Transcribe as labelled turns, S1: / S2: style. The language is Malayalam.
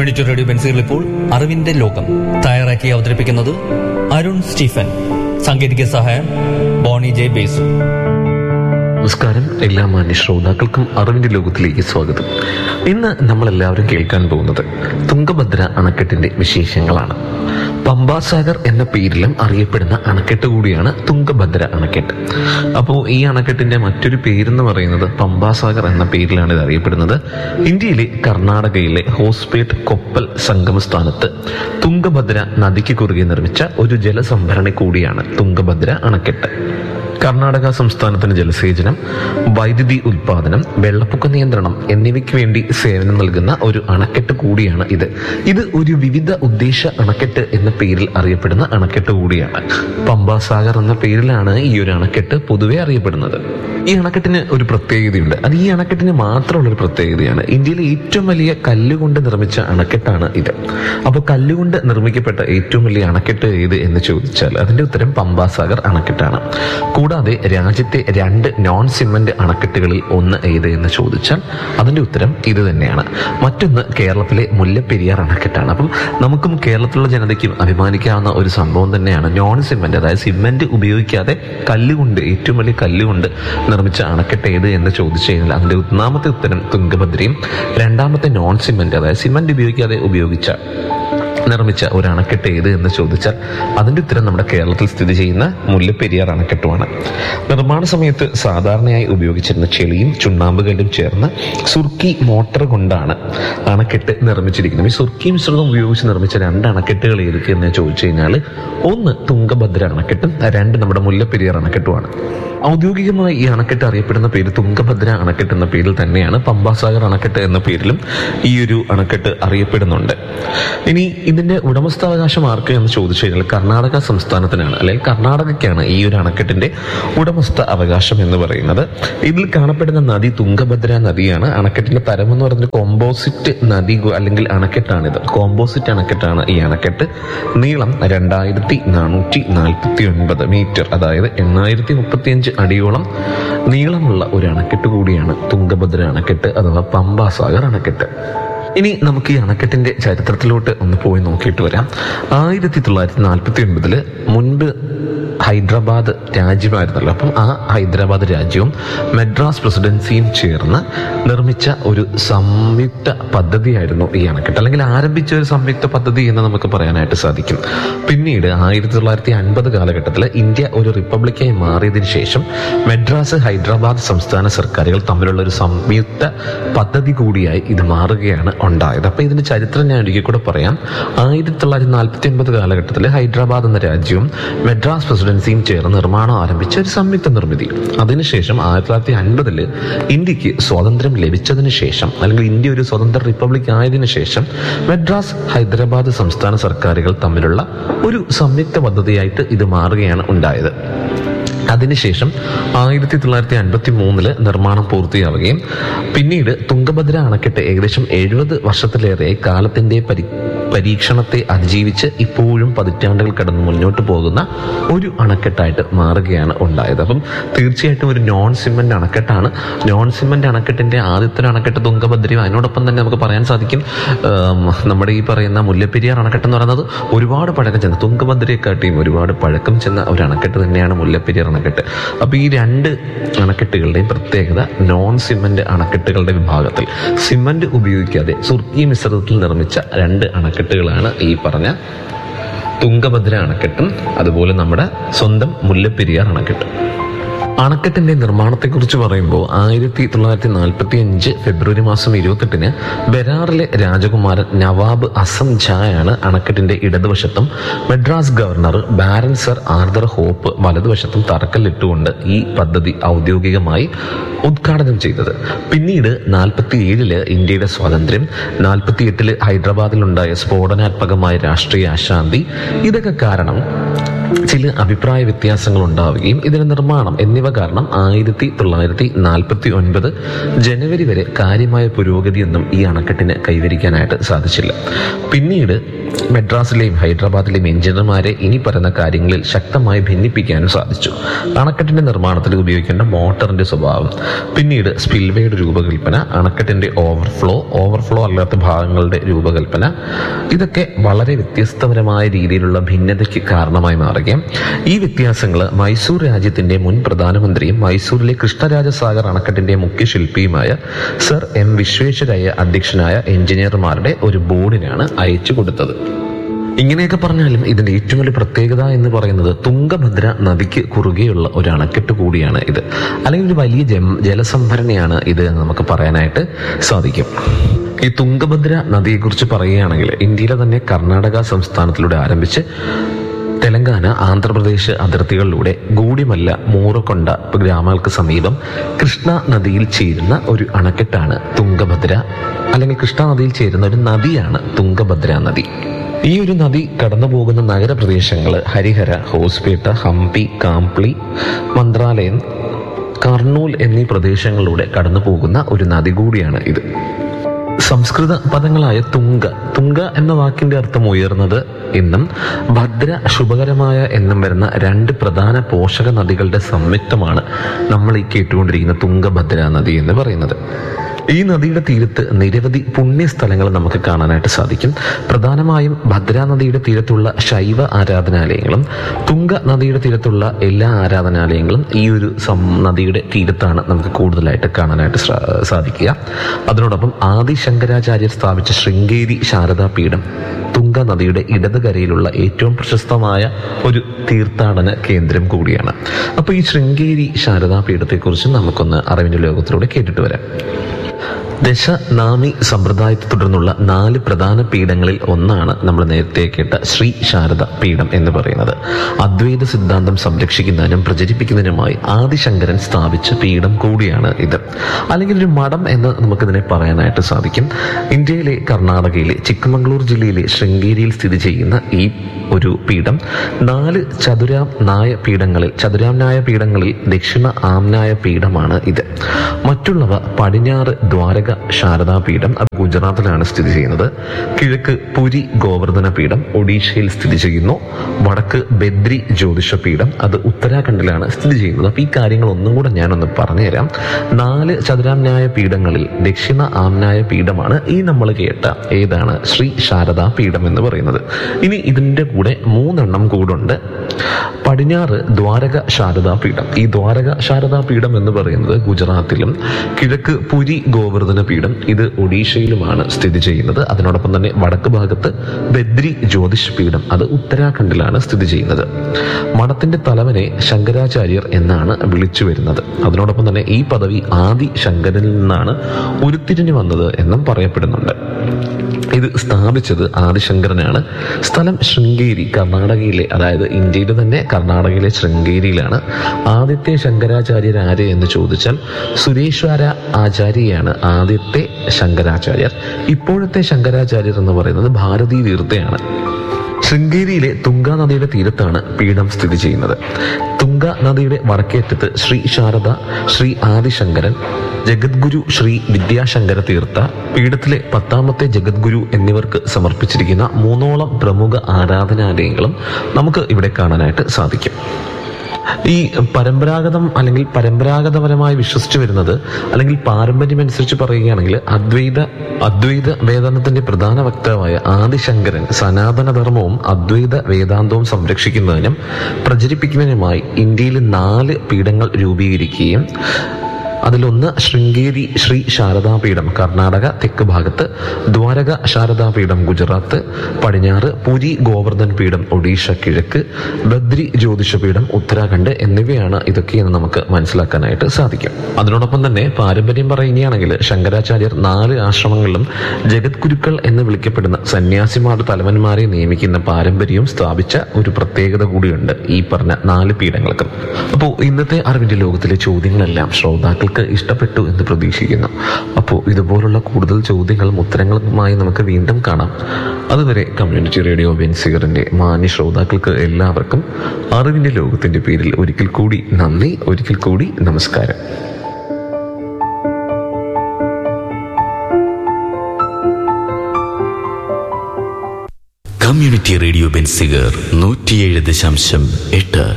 S1: കമ്മ്യൂണിറ്റി റേഡിയോ ബെൻസിൽ ഇപ്പോൾ അറിവിന്റെ ലോകം തയ്യാറാക്കി അവതരിപ്പിക്കുന്നത് അരുൺ സ്റ്റീഫൻ സാങ്കേതിക സഹായം ബോണി ജെ ബേസു
S2: നമസ്കാരം എല്ലാ മാന്യ ശ്രോതാക്കൾക്കും അറിവിന്റെ ലോകത്തിലേക്ക് സ്വാഗതം ഇന്ന് നമ്മൾ എല്ലാവരും കേൾക്കാൻ പോകുന്നത് തുങ്കഭദ്ര അണക്കെട്ടിന്റെ വിശേഷങ്ങളാണ് പമ്പാസാഗർ എന്ന പേരിലും അറിയപ്പെടുന്ന അണക്കെട്ട് കൂടിയാണ് തുങ്കഭദ്ര അണക്കെട്ട് അപ്പോൾ ഈ അണക്കെട്ടിന്റെ മറ്റൊരു പേരെന്ന് പറയുന്നത് പമ്പാസാഗർ എന്ന പേരിലാണ് ഇത് അറിയപ്പെടുന്നത് ഇന്ത്യയിലെ കർണാടകയിലെ ഹോസ്പേട്ട് കൊപ്പൽ സംഗമസ്ഥാനത്ത് തുങ്കഭദ്ര നദിക്ക് കുറുകെ നിർമ്മിച്ച ഒരു ജലസംഭരണി കൂടിയാണ് തുങ്കഭദ്ര അണക്കെട്ട് കർണാടക സംസ്ഥാനത്തിന് ജലസേചനം വൈദ്യുതി ഉൽപാദനം വെള്ളപ്പൊക്ക നിയന്ത്രണം എന്നിവയ്ക്ക് വേണ്ടി സേവനം നൽകുന്ന ഒരു അണക്കെട്ട് കൂടിയാണ് ഇത് ഇത് ഒരു വിവിധ ഉദ്ദേശ അണക്കെട്ട് എന്ന പേരിൽ അറിയപ്പെടുന്ന അണക്കെട്ട് കൂടിയാണ് പമ്പാസാഗർ എന്ന പേരിലാണ് ഈ ഒരു അണക്കെട്ട് പൊതുവെ അറിയപ്പെടുന്നത് ഈ അണക്കെട്ടിന് ഒരു പ്രത്യേകതയുണ്ട് അത് ഈ അണക്കെട്ടിന് മാത്രമുള്ള ഒരു പ്രത്യേകതയാണ് ഇന്ത്യയിലെ ഏറ്റവും വലിയ കല്ലുകൊണ്ട് നിർമ്മിച്ച അണക്കെട്ടാണ് ഇത് അപ്പോൾ കല്ലുകൊണ്ട് നിർമ്മിക്കപ്പെട്ട ഏറ്റവും വലിയ അണക്കെട്ട് ഏത് എന്ന് ചോദിച്ചാൽ അതിന്റെ ഉത്തരം പമ്പാസാഗർ അണക്കെട്ടാണ് കൂടാതെ രാജ്യത്തെ രണ്ട് നോൺ സിമന്റ് അണക്കെട്ടുകളിൽ ഒന്ന് ഏത് എന്ന് ചോദിച്ചാൽ അതിന്റെ ഉത്തരം ഇത് തന്നെയാണ് മറ്റൊന്ന് കേരളത്തിലെ മുല്ലപ്പെരിയാർ അണക്കെട്ടാണ് അപ്പം നമുക്കും കേരളത്തിലുള്ള ജനതയ്ക്കും അഭിമാനിക്കാവുന്ന ഒരു സംഭവം തന്നെയാണ് നോൺ സിമന്റ് അതായത് സിമന്റ് ഉപയോഗിക്കാതെ കല്ലുകൊണ്ട് ഏറ്റവും വലിയ കല്ലുകൊണ്ട് നിർമ്മിച്ച അണക്കെട്ട് ഏത് എന്ന് ചോദിച്ചു കഴിഞ്ഞാൽ അതിന്റെ ഒന്നാമത്തെ ഉത്തരം തുങ്കഭദ്രയും രണ്ടാമത്തെ നോൺ സിമന്റ് അതായത് സിമന്റ് ഉപയോഗിക്കാതെ ഉപയോഗിച്ച നിർമ്മിച്ച ഒരു അണക്കെട്ട് ഏത് എന്ന് ചോദിച്ചാൽ അതിന്റെ ഉത്തരം നമ്മുടെ കേരളത്തിൽ സ്ഥിതി ചെയ്യുന്ന മുല്ലപ്പെരിയാർ അണക്കെട്ടുമാണ് നിർമ്മാണ സമയത്ത് സാധാരണയായി ഉപയോഗിച്ചിരുന്ന ചെളിയും ചുണ്ണാമ്പുകല്ലും ചേർന്ന് സുർക്കി മോട്ടർ കൊണ്ടാണ് അണക്കെട്ട് നിർമ്മിച്ചിരിക്കുന്നത് ഈ സുർക്കി മിശ്രിതം ഉപയോഗിച്ച് നിർമ്മിച്ച രണ്ട് അണക്കെട്ടുകൾ ഏതൊക്കെയെന്ന് ചോദിച്ചു കഴിഞ്ഞാൽ ഒന്ന് തുങ്കഭദ്ര അണക്കെട്ടും രണ്ട് നമ്മുടെ മുല്ലപ്പെരിയാർ അണക്കെട്ടുമാണ് ഔദ്യോഗികമായി ഈ അണക്കെട്ട് അറിയപ്പെടുന്ന പേര് തുങ്കഭദ്ര അണക്കെട്ട് എന്ന പേരിൽ തന്നെയാണ് പമ്പാസാഗർ അണക്കെട്ട് എന്ന പേരിലും ഈ ഒരു അണക്കെട്ട് അറിയപ്പെടുന്നുണ്ട് ഇനി ഇതിന്റെ ഉടമസ്ഥാവകാശം ആർക്ക് എന്ന് ചോദിച്ചു കഴിഞ്ഞാൽ കർണാടക സംസ്ഥാനത്തിനാണ് അല്ലെങ്കിൽ കർണാടകയ്ക്കാണ് ഈ ഒരു അണക്കെട്ടിന്റെ ഉടമസ്ഥ അവകാശം എന്ന് പറയുന്നത് ഇതിൽ കാണപ്പെടുന്ന നദി തുങ്കഭദ്ര നദിയാണ് അണക്കെട്ടിന്റെ തരം എന്ന് പറയുന്നത് കോമ്പോസിറ്റ് നദി ഗു- അല്ലെങ്കിൽ അണക്കെട്ടാണിത് കോമ്പോസിറ്റ് അണക്കെട്ടാണ് ഈ അണക്കെട്ട് നീളം രണ്ടായിരത്തി നാനൂറ്റി നാൽപ്പത്തി ഒൻപത് മീറ്റർ അതായത് എണ്ണായിരത്തി മുപ്പത്തിയഞ്ച് അടിയോളം നീളമുള്ള ഒരു അണക്കെട്ട് കൂടിയാണ് തുങ്കഭദ്ര അണക്കെട്ട് അഥവാ പമ്പാസാഗർ അണക്കെട്ട് ഇനി നമുക്ക് ഈ അണക്കെട്ടിന്റെ ചരിത്രത്തിലോട്ട് ഒന്ന് പോയി നോക്കിയിട്ട് വരാം ആയിരത്തി തൊള്ളായിരത്തി നാൽപ്പത്തി ഒൻപതില് മുൻപ് ഹൈദരാബാദ് രാജ്യമായിരുന്നല്ലോ അപ്പം ആ ഹൈദരാബാദ് രാജ്യവും മദ്രാസ് പ്രസിഡൻസിയും ചേർന്ന് നിർമ്മിച്ച ഒരു സംയുക്ത പദ്ധതിയായിരുന്നു ഈ അണക്കെട്ട് അല്ലെങ്കിൽ ആരംഭിച്ച ഒരു സംയുക്ത പദ്ധതി എന്ന് നമുക്ക് പറയാനായിട്ട് സാധിക്കും പിന്നീട് ആയിരത്തി തൊള്ളായിരത്തി അൻപത് കാലഘട്ടത്തിൽ ഇന്ത്യ ഒരു റിപ്പബ്ലിക്കായി മാറിയതിനു ശേഷം മദ്രാസ് ഹൈദരാബാദ് സംസ്ഥാന സർക്കാരുകൾ തമ്മിലുള്ള ഒരു സംയുക്ത പദ്ധതി കൂടിയായി ഇത് മാറുകയാണ് ഉണ്ടായത് അപ്പൊ ഇതിന്റെ ചരിത്രം ഞാൻ ഒരിക്കൽ കൂടെ പറയാം ആയിരത്തി തൊള്ളായിരത്തി നാൽപ്പത്തി ഒൻപത് കാലഘട്ടത്തിൽ ഹൈദരാബാദ് എന്ന രാജ്യവും മദ്രാസ് പ്രസിഡൻസിയും ചേർന്ന് നിർമ്മാണം ആരംഭിച്ച ഒരു സംയുക്ത നിർമ്മിതി അതിനുശേഷം ആയിരത്തി തൊള്ളായിരത്തി അൻപതില് ഇന്ത്യക്ക് സ്വാതന്ത്ര്യം ലഭിച്ചതിന് ശേഷം അല്ലെങ്കിൽ ഇന്ത്യ ഒരു സ്വതന്ത്ര റിപ്പബ്ലിക് ആയതിനു ശേഷം മദ്രാസ് ഹൈദരാബാദ് സംസ്ഥാന സർക്കാരുകൾ തമ്മിലുള്ള ഒരു സംയുക്ത പദ്ധതിയായിട്ട് ഇത് മാറുകയാണ് ഉണ്ടായത് അതിനുശേഷം ആയിരത്തി തൊള്ളായിരത്തി അൻപത്തി മൂന്നില് നിർമ്മാണം പൂർത്തിയാവുകയും പിന്നീട് തുങ്കഭദ്ര അണക്കെട്ട് ഏകദേശം എഴുപത് വർഷത്തിലേറെ കാലത്തിന്റെ പരി പരീക്ഷണത്തെ അതിജീവിച്ച് ഇപ്പോഴും പതിറ്റാണ്ടുകൾ കടന്ന് മുന്നോട്ട് പോകുന്ന ഒരു അണക്കെട്ടായിട്ട് മാറുകയാണ് ഉണ്ടായത് അപ്പം തീർച്ചയായിട്ടും ഒരു നോൺ സിമന്റ് അണക്കെട്ടാണ് നോൺ സിമന്റ് അണക്കെട്ടിന്റെ ആദ്യത്തെ ഒരു അണക്കെട്ട് തുങ്കഭദ്രയും അതിനോടൊപ്പം തന്നെ നമുക്ക് പറയാൻ സാധിക്കും ആം, നമ്മുടെ ഈ പറയുന്ന മുല്ലപ്പെരിയാർ അണക്കെട്ട് എന്ന് പറയുന്നത് ഒരുപാട് പഴക്കം ചെന്ന തുങ്കഭദ്രയെക്കാട്ടിയും ഒരുപാട് പഴക്കം ചെന്ന ഒരു അണക്കെട്ട് തന്നെയാണ് മുല്ലപ്പെരിയാർ അണക്കെട്ട് അപ്പൊ ഈ രണ്ട് അണക്കെട്ടുകളുടെയും പ്രത്യേകത നോൺ സിമന്റ് അണക്കെട്ടുകളുടെ വിഭാഗത്തിൽ സിമന്റ് ഉപയോഗിക്കാതെ സുർക്കി മിശ്രിതത്തിൽ നിർമ്മിച്ച രണ്ട് അണക്കെട്ടുകളാണ് ഈ പറഞ്ഞ തുങ്കഭദ്ര അണക്കെട്ടും അതുപോലെ നമ്മുടെ സ്വന്തം മുല്ലപ്പെരിയാർ അണക്കെട്ടും അണക്കെട്ടിന്റെ നിർമ്മാണത്തെക്കുറിച്ച് പറയുമ്പോൾ ആയിരത്തി തൊള്ളായിരത്തി നാൽപ്പത്തി അഞ്ച് ഫെബ്രുവരി മാസം ഇരുപത്തെട്ടിന് ബെരാറിലെ രാജകുമാരൻ നവാബ് അസം ഝായാണ് അണക്കെട്ടിന്റെ ഇടതുവശത്തും Madras governor baron sir Arthur Hope വലതുവശത്തും തറക്കല്ലിട്ടുകൊണ്ട് ഈ പദ്ധതി ഔദ്യോഗികമായി ഉദ്ഘാടനം ചെയ്തത് പിന്നീട് നാൽപ്പത്തി ഏഴില് ഇന്ത്യയുടെ സ്വാതന്ത്ര്യം നാൽപ്പത്തി എട്ടില് ഹൈദരാബാദിലുണ്ടായ സ്ഫോടനാത്മകമായ രാഷ്ട്രീയ അശാന്തി ഇതൊക്കെ കാരണം ചില അഭിപ്രായ വ്യത്യാസങ്ങൾ ഉണ്ടാവുകയും ഇതിന്റെ നിർമ്മാണം എന്നിവ കാരണം ആയിരത്തി തൊള്ളായിരത്തി നാൽപ്പത്തി ഒൻപത് ജനുവരി വരെ കാര്യമായ പുരോഗതിയൊന്നും ഈ അണക്കെട്ടിന് കൈവരിക്കാനായിട്ട് സാധിച്ചില്ല പിന്നീട് മെഡ്രാസിലെയും ഹൈദരാബാദിലെയും എഞ്ചിനീയർമാരെ ഇനി പറയുന്ന കാര്യങ്ങളിൽ ശക്തമായി ഭിന്നിപ്പിക്കാനും സാധിച്ചു അണക്കെട്ടിന്റെ നിർമ്മാണത്തിൽ ഉപയോഗിക്കേണ്ട മോട്ടറിന്റെ സ്വഭാവം പിന്നീട് സ്പിൽവേയുടെ രൂപകൽപ്പന അണക്കെട്ടിന്റെ ഓവർഫ്ലോ ഓവർഫ്ലോ അല്ലാത്ത ഭാഗങ്ങളുടെ രൂപകൽപ്പന ഇതൊക്കെ വളരെ വ്യത്യസ്തപരമായ രീതിയിലുള്ള ഭിന്നതയ്ക്ക് കാരണമായി മാറുകയും ഈ വ്യത്യാസങ്ങൾ മൈസൂർ രാജ്യത്തിന്റെ മുൻ പ്രധാനമന്ത്രിയും മൈസൂരിലെ കൃഷ്ണരാജസാഗർ അണക്കെട്ടിന്റെ മുഖ്യ ശില്പിയുമായ സർ എം വിശ്വേശ്വരയ്യ അധ്യക്ഷനായ എഞ്ചിനീയർമാരുടെ ഒരു ബോർഡിനാണ് അയച്ചു കൊടുത്തത് ഇങ്ങനെയൊക്കെ പറഞ്ഞാലും ഇതിന്റെ ഏറ്റവും വലിയ പ്രത്യേകത എന്ന് പറയുന്നത് തുംഗഭദ്ര നദിക്ക് കുറുകെയുള്ള ഒരു അണക്കെട്ട് കൂടിയാണ് ഇത് അല്ലെങ്കിൽ ഒരു വലിയ ജം- ജലസംഭരണിയാണ് ഇത് എന്ന് നമുക്ക് പറയാനായിട്ട് സാധിക്കും ഈ തുംഗഭദ്ര നദിയെക്കുറിച്ച് പറയുകയാണെങ്കിൽ ഇന്ത്യയിലെ തന്നെ കർണാടക സംസ്ഥാനത്തിലൂടെ ആരംഭിച്ച് തെലങ്കാന ആന്ധ്രാപ്രദേശ് അതിർത്തികളിലൂടെ ഗൂഡിമല്ല മൂറക്കൊണ്ട ഗ്രാമങ്ങൾക്ക് സമീപം കൃഷ്ണ നദിയിൽ ചേരുന്ന ഒരു അണക്കെട്ടാണ് തുംഗഭദ്ര അല്ലെങ്കിൽ കൃഷ്ണ നദിയിൽ ചേരുന്ന ഒരു നദിയാണ് തുംഗഭദ്ര നദി ഈ ഒരു നദി കടന്നു പോകുന്ന നഗരപ്രദേശങ്ങൾ ഹരിഹര ഹോസ്പേട്ട ഹംപി കാംപ്ലി മന്ത്രാലയം കർണൂൽ എന്നീ പ്രദേശങ്ങളിലൂടെ കടന്നു പോകുന്ന ഒരു നദി കൂടിയാണ് ഇത് സംസ്കൃത പദങ്ങളായ തുങ്ക തുങ്ക എന്ന വാക്കിന്റെ അർത്ഥം ഉയർന്നത് എന്നും ഭദ്ര ശുഭകരമായ എന്നും വരുന്ന രണ്ട് പ്രധാന പോഷക നദികളുടെ സംയുക്തമാണ് നമ്മൾ ഈ കേട്ടുകൊണ്ടിരിക്കുന്ന തുങ്കഭദ്ര നദി എന്ന് പറയുന്നത് ഈ നദിയുടെ തീരത്ത് നിരവധി പുണ്യസ്ഥലങ്ങൾ നമുക്ക് കാണാനായിട്ട് സാധിക്കും പ്രധാനമായും ഭദ്രാ നദിയുടെ തീരത്തുള്ള ശൈവ ആരാധനാലയങ്ങളും തുങ്ക നദിയുടെ തീരത്തുള്ള എല്ലാ ആരാധനാലയങ്ങളും ഈ ഒരു സം- നദിയുടെ തീരത്താണ് നമുക്ക് കൂടുതലായിട്ട് കാണാനായിട്ട് സാ- സാധിക്കുക അതിനോടൊപ്പം ആദി ശങ്കരാചാര്യർ സ്ഥാപിച്ച ശൃംഗേരി ശാരദാ പീഠം തുങ്ക നദിയുടെ ഇടതുകരയിലുള്ള ഏറ്റവും പ്രശസ്തമായ ഒരു തീർത്ഥാടന കേന്ദ്രം കൂടിയാണ് അപ്പോൾ ഈ ശൃംഗേരി ശാരദാ പീഠത്തെക്കുറിച്ച് നമുക്കൊന്ന് അറിവിന്റെ ലോകത്തിലൂടെ കേട്ടിട്ട് വരാം ദശനാമി സമ്പ്രദായത്തെ തുടർന്നുള്ള നാല് പ്രധാന പീഠങ്ങളിൽ ഒന്നാണ് നമ്മൾ നേരത്തെ കേട്ട ശ്രീ ശാരദ പീഠം എന്ന് പറയുന്നത് അദ്വൈത സിദ്ധാന്തം സംരക്ഷിക്കുന്നതിനും പ്രചരിപ്പിക്കുന്നതിനുമായി ആദിശങ്കരൻ സ്ഥാപിച്ച പീഠം കൂടിയാണ് ഇത് അല്ലെങ്കിൽ ഒരു മഠം എന്ന് നമുക്കിതിനെ പറയാനായിട്ട് സാധിക്കും ഇന്ത്യയിലെ കർണാടകയിലെ ചിക്കമംഗ്ലൂർ ജില്ലയിലെ ശൃംഗേരിയിൽ സ്ഥിതി ചെയ്യുന്ന ഈ ഒരു പീഠം നാല് ചതുരാം നായ പീഠങ്ങളിൽ ചതുരാം നായ പീഠങ്ങളിൽ ദക്ഷിണ ആംനായ പീഠമാണ് ഇത് മറ്റുള്ളവ പടിഞ്ഞാറ് ദ്വാരക ശാരദാ പീഠം അത് ഗുജറാത്തിലാണ് സ്ഥിതി ചെയ്യുന്നത് കിഴക്ക് പുരി ഗോവർദ്ധന പീഠം ഒഡീഷയിൽ സ്ഥിതി ചെയ്യുന്നു വടക്ക് ബദ്രി ജ്യോതിഷ പീഠം അത് ഉത്തരാഖണ്ഡിലാണ് സ്ഥിതി ചെയ്യുന്നത് അപ്പൊ ഈ കാര്യങ്ങൾ ഒന്നും കൂടെ ഞാനൊന്ന് പറഞ്ഞുതരാം നാല് ചതുരാംനായ പീഠങ്ങളിൽ ദക്ഷിണ ആംനായ പീഠമാണ് ഈ നമ്മൾ കേട്ട ഏതാണ് ശ്രീ ശാരദാ പീഠം എന്ന് പറയുന്നത് ഇനി ഇതിന്റെ കൂടെ മൂന്നെണ്ണം കൂടുണ്ട് പടിഞ്ഞാറ് ദ്വാരക ശാരദാ പീഠം ഈ ദ്വാരക ശാരദാ പീഠം എന്ന് പറയുന്നത് ഗുജറാത്തിലും കിഴക്ക് പുരി ഗോവർദ്ധന പീഠം ഇത് ഒഡീഷയിലുമാണ് സ്ഥിതി ചെയ്യുന്നത് അതിനോടൊപ്പം തന്നെ വടക്ക് ഭാഗത്ത് ബദ്രി ജ്യോതിഷ് പീഠം അത് ഉത്തരാഖണ്ഡിലാണ് സ്ഥിതി ചെയ്യുന്നത് മഠത്തിന്റെ തലവനെ ശങ്കരാചാര്യർ എന്നാണ് വിളിച്ചു വരുന്നത് അതിനോടൊപ്പം തന്നെ ഈ പദവി ആദി ശങ്കരനിൽ നിന്നാണ് ഉരുത്തിരിഞ്ഞു വന്നത് എന്നും പറയപ്പെടുന്നുണ്ട് ഇത് സ്ഥാപിച്ചത് ആദിശങ്കരനാണ് സ്ഥലം ശൃംഗേരി കർണാടകയിലെ അതായത് ഇന്ത്യയിലെ തന്നെ കർണാടകയിലെ ശൃംഗേരിയിലാണ് ആദ്യത്തെ ശങ്കരാചാര്യർ ആര് എന്ന് ചോദിച്ചാൽ സുരേശ്വര ആചാര്യയാണ് ആദ്യത്തെ ശങ്കരാചാര്യർ ഇപ്പോഴത്തെ ശങ്കരാചാര്യർ എന്ന് പറയുന്നത് ഭാരതീ തീർത്ഥയാണ് ശൃംഗേരിയിലെ തുങ്ക നദിയുടെ തീരത്താണ് പീഠം സ്ഥിതി ചെയ്യുന്നത് തുങ്ക നദിയുടെ വടക്കേറ്റത്ത് ശ്രീ ശാരദ ശ്രീ ആദിശങ്കരൻ ജഗദ്ഗുരു ശ്രീ വിദ്യാശങ്കര തീർത്ഥ പീഠത്തിലെ പത്താമത്തെ ജഗദ്ഗുരു എന്നിവർക്ക് സമർപ്പിച്ചിരിക്കുന്ന മൂന്നോളം പ്രമുഖ ആരാധനാലയങ്ങളും നമുക്ക് ഇവിടെ കാണാനായിട്ട് സാധിക്കും ഈ പരമ്പരാഗതം അല്ലെങ്കിൽ പരമ്പരാഗതപരമായി വിശ്വസിച്ചു വരുന്നത് അല്ലെങ്കിൽ പാരമ്പര്യം അനുസരിച്ച് പറയുകയാണെങ്കിൽ അദ്വൈത അദ്വൈത വേദാന്തത്തിന്റെ പ്രധാന വക്താവായ ആദിശങ്കരൻ സനാതന ധർമ്മവും അദ്വൈത വേദാന്തവും സംരക്ഷിക്കുന്നതിനും പ്രചരിപ്പിക്കുന്നതിനുമായി ഇന്ത്യയിൽ നാല് പീഠങ്ങൾ രൂപീകരിക്കുകയും അതിലൊന്ന് ശൃംഗേരി ശ്രീ ശാരദാപീഠം കർണാടക തെക്ക് ഭാഗത്ത് ദ്വാരക ശാരദാപീഠം ഗുജറാത്ത് പടിഞ്ഞാറ് പുരി ഗോവർദ്ധൻ പീഠം ഒഡീഷ കിഴക്ക് ബദ്രി ജ്യോതിഷപീഠം ഉത്തരാഖണ്ഡ് എന്നിവയാണ് ഇതൊക്കെയെന്ന് നമുക്ക് മനസ്സിലാക്കാനായിട്ട് സാധിക്കും അതിനോടൊപ്പം തന്നെ പാരമ്പര്യം പറയുകയാണെങ്കിൽ ശങ്കരാചാര്യർ നാല് ആശ്രമങ്ങളിലും ജഗദ്ഗുരുക്കൾ എന്ന് വിളിക്കപ്പെടുന്ന സന്യാസിമാരുടെ തലവന്മാരെ നിയമിക്കുന്ന പാരമ്പര്യവും സ്ഥാപിച്ച ഒരു പ്രത്യേകത കൂടിയുണ്ട് ഈ പറഞ്ഞ നാല് പീഠങ്ങൾക്കും അപ്പോൾ ഇന്നത്തെ അറിവിന്റെ ലോകത്തിലെ ചോദ്യങ്ങളെല്ലാം ശ്രോതാക്കൾക്ക് ഇഷ്ടപ്പെട്ടു എന്ന് പ്രതീക്ഷിക്കുന്നു അപ്പോൾ ഇതുപോലുള്ള കൂടുതൽ ചോദ്യങ്ങളും ഉത്തരങ്ങളുമായി നമുക്ക് വീണ്ടും കാണാം അതുവരെ കമ്മ്യൂണിറ്റി റേഡിയോ വെൻസിഗറിന്റെ മാന്യ ശ്രോതാക്കൾക്ക് എല്ലാവർക്കും അറിവിന്റെ ലോകത്തിന്റെ പേരിൽ ഒരിക്കൽ കൂടി നന്ദി ഒരിക്കൽ കൂടി നമസ്കാരം
S3: കമ്മ്യൂണിറ്റി റേഡിയോ ബെൻസിഗർ നൂറ്റിയേഴ് ദശാംശം എട്ട്